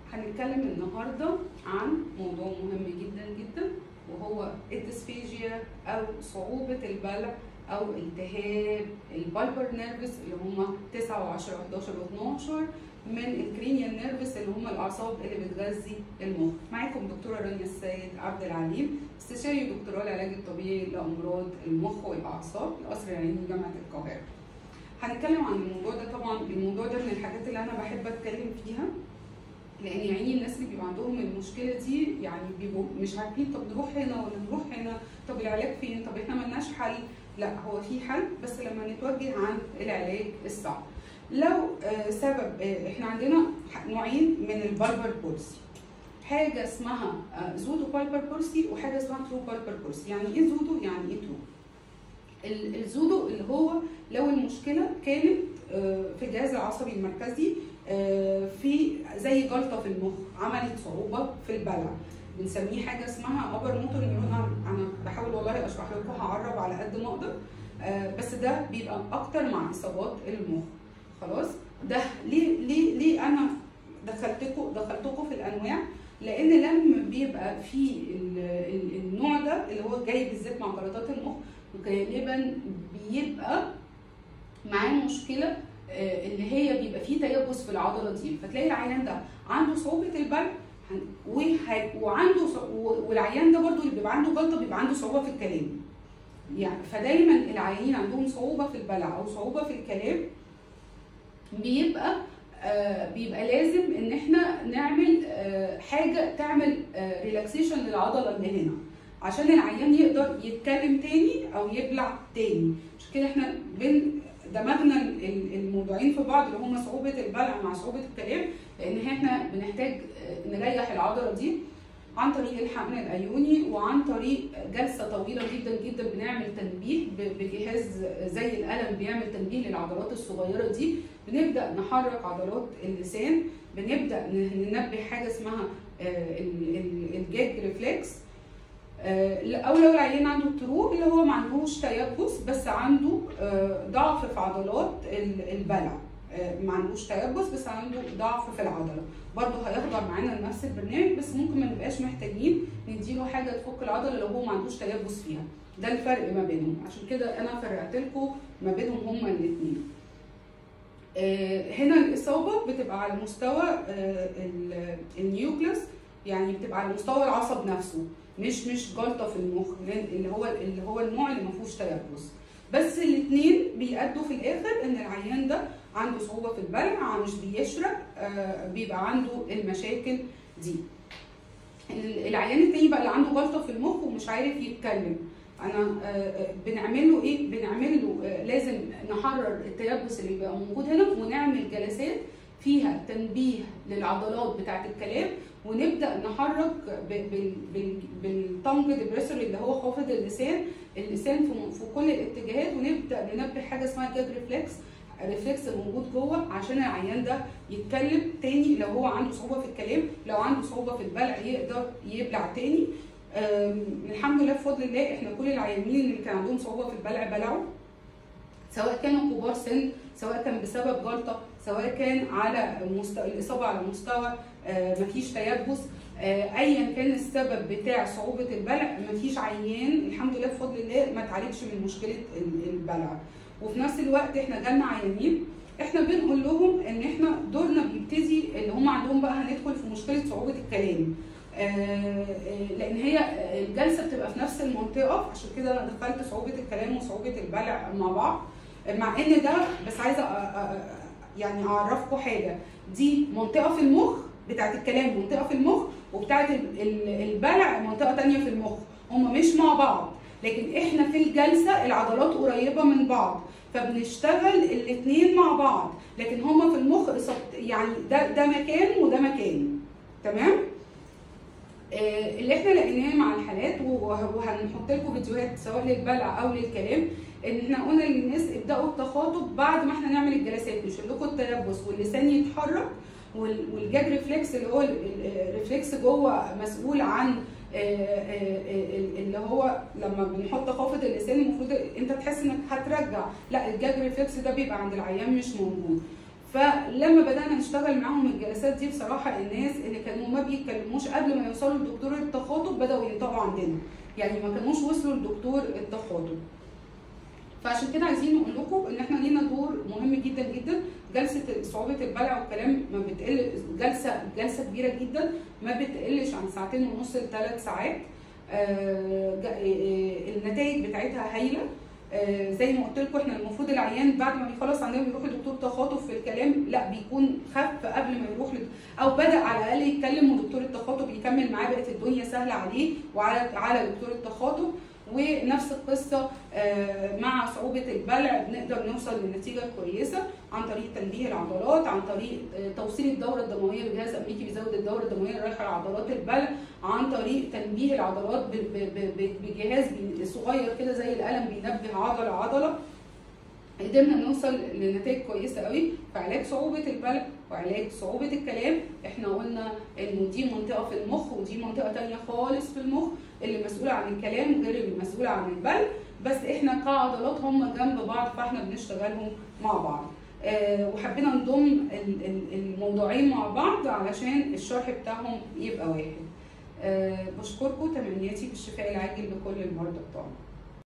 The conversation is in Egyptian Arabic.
هنتكلم النهارده عن موضوع مهم جدا جدا وهو الديسفيجيا او صعوبه البلع او التهاب البايبر نيرفس اللي هم 9 و10 و11 و12 من الكرينيال نيرفس اللي هم الاعصاب اللي بتغذي المخ معاكم دكتوره رانيا السيد عبد العليم استشاري دكتوراه العلاج الطبيعي لامراض المخ والاعصاب القصر العيني جامعه القاهره هنتكلم عن الموضوع ده طبعا الموضوع ده من الحاجات اللي انا بحب اتكلم فيها لان يعني الناس اللي بيبقى عندهم المشكله دي يعني بيبقوا مش عارفين طب نروح هنا ولا نروح هنا طب العلاج فين طب احنا ملناش حل لا هو في حل بس لما نتوجه عن العلاج الصح لو آه سبب آه احنا عندنا نوعين من البالبر بولسي حاجه اسمها آه زودو بالبر بولسي وحاجه اسمها ترو بالبر بولسي يعني ايه زودو يعني ايه ترو الزودو اللي هو لو المشكله كانت في الجهاز العصبي المركزي في زي جلطه في المخ عملت صعوبه في البلع بنسميه حاجه اسمها ابر موتور نيورون انا بحاول والله اشرح لكم هعرب على قد ما اقدر بس ده بيبقى اكتر مع اصابات المخ خلاص ده ليه ليه ليه انا دخلتكم دخلتكم في الانواع لان لما بيبقى في النوع ده اللي هو جاي بالذات مع جلطات المخ غالبا بيبقى معاه مشكله اللي هي بيبقى فيه تيبس في العضله دي فتلاقي العيان ده عنده صعوبه البلع وعنده والعيان ده برضو اللي بيبقى عنده جلطه بيبقى عنده صعوبه في الكلام يعني فدايما العيانين عندهم صعوبه في البلع او صعوبه في الكلام بيبقى آه بيبقى لازم ان احنا نعمل آه حاجه تعمل آه ريلاكسيشن للعضله اللي هنا عشان العيان يقدر يتكلم تاني او يبلع تاني عشان كده احنا بن دمجنا الموضوعين في بعض اللي هم صعوبه البلع مع صعوبه الكلام لان احنا بنحتاج نريح العضله دي عن طريق الحقن الايوني وعن طريق جلسه طويله جدا جدا بنعمل تنبيه بجهاز زي القلم بيعمل تنبيه للعضلات الصغيره دي بنبدا نحرك عضلات اللسان بنبدا ننبه حاجه اسمها الجاج ريفلكس او لو العيان عنده ترو اللي هو ما عندوش تيبس بس عنده ضعف في عضلات البلع ما عندوش تيبس بس عنده ضعف في العضله برضه هيخضع معانا لنفس البرنامج بس ممكن ما نبقاش محتاجين نديله حاجه تفك العضله لو هو ما عندوش تيبس فيها ده الفرق ما بينهم عشان كده انا فرقت لكم ما بينهم هما الاثنين هنا الاصابه بتبقى على مستوى النيوكليس يعني بتبقى على مستوى العصب نفسه مش مش جلطه في المخ اللي هو اللي هو النوع اللي ما فيهوش تيبس بس الاثنين بيأدوا في الاخر ان العيان ده عنده صعوبه في البلع مش بيشرب آه بيبقى عنده المشاكل دي العيان التاني بقى اللي عنده جلطه في المخ ومش عارف يتكلم انا آه بنعمل له ايه بنعمل له آه لازم نحرر التيبس اللي بيبقى موجود هنا ونعمل جلسات فيها تنبيه للعضلات بتاعه الكلام ونبدا نحرك بالتنج ديبريسور اللي هو خافض اللسان اللسان في, في كل الاتجاهات ونبدا ننبه حاجه اسمها جاج ريفلكس ريفلكس موجود جوه عشان العيان ده يتكلم تاني لو هو عنده صعوبه في الكلام لو عنده صعوبه في البلع يقدر يبلع تاني الحمد لله بفضل الله احنا كل العيانين اللي كان عندهم صعوبه في البلع بلعوا سواء كانوا كبار سن سواء كان بسبب جلطه سواء كان على مستوى الاصابه على مستوى آه مفيش تيبس آه ايا كان السبب بتاع صعوبه البلع مفيش عيان الحمد لله بفضل الله ما اتعالجش من مشكله البلع وفي نفس الوقت احنا جالنا عيانين احنا بنقول لهم ان احنا دورنا بيبتدي اللي هم عندهم بقى هندخل في مشكله صعوبه الكلام آه لان هي الجلسه بتبقى في نفس المنطقه عشان كده انا دخلت صعوبه الكلام وصعوبه البلع مع بعض مع ان ده بس عايزه يعني اعرفكم حاجه دي منطقه في المخ بتاعت الكلام منطقه في المخ وبتاعت البلع منطقه تانية في المخ هم مش مع بعض لكن احنا في الجلسه العضلات قريبه من بعض فبنشتغل الاثنين مع بعض لكن هما في المخ يعني ده ده مكان وده مكان تمام آه اللي احنا لقيناه مع الحالات وهنحط لكم فيديوهات سواء للبلع او للكلام ان احنا قلنا للناس ابداوا التخاطب بعد ما احنا نعمل الجلسات نشيل لكم التيبس واللسان يتحرك والجاج ريفلكس اللي هو الريفلكس جوه مسؤول عن اللي هو لما بنحط خافض اللسان المفروض انت تحس انك هترجع لا الجاج ريفلكس ده بيبقى عند العيان مش موجود فلما بدانا نشتغل معاهم الجلسات دي بصراحه الناس اللي كانوا ما بيتكلموش قبل ما يوصلوا لدكتور التخاطب بداوا ينطقوا عندنا يعني ما كانوش وصلوا لدكتور التخاطب فعشان كده عايزين نقول لكم ان احنا لينا دور مهم جدا جدا جلسه صعوبه البلع والكلام ما بتقل جلسه جلسه كبيره جدا ما بتقلش عن ساعتين ونص لثلاث ساعات آه، جا- آه، النتائج بتاعتها هايله آه، زي ما قلت لكم احنا المفروض العيان بعد ما بيخلص عندنا بيروح لدكتور تخاطب في الكلام لا بيكون خف قبل ما يروح لد... او بدا على الاقل يتكلم ودكتور التخاطب يكمل معاه بقت الدنيا سهله عليه وعلى على دكتور التخاطب ونفس القصه آه، مع صعوبه البلع بنقدر نوصل لنتيجه كويسه عن طريق تنبيه العضلات عن طريق آه، توصيل الدوره الدمويه بجهاز امريكي بيزود الدوره الدمويه اللي رايحه لعضلات البلع عن طريق تنبيه العضلات ب- ب- ب- ب- بجهاز بي- صغير كده زي القلم بينبه عضله عضله قدرنا نوصل لنتائج كويسه قوي في علاج صعوبه البلع وعلاج صعوبه الكلام احنا قلنا انه دي منطقه في المخ ودي منطقه تانية خالص في المخ اللي مسؤوله عن الكلام غير اللي مسؤوله عن البلع بس احنا كعضلات هم جنب بعض فاحنا بنشتغلهم مع بعض آه، وحبينا نضم ال- ال- الموضوعين مع بعض علشان الشرح بتاعهم يبقى واحد آه، بشكركم تمنياتي بالشفاء العاجل لكل المرضى بتوعنا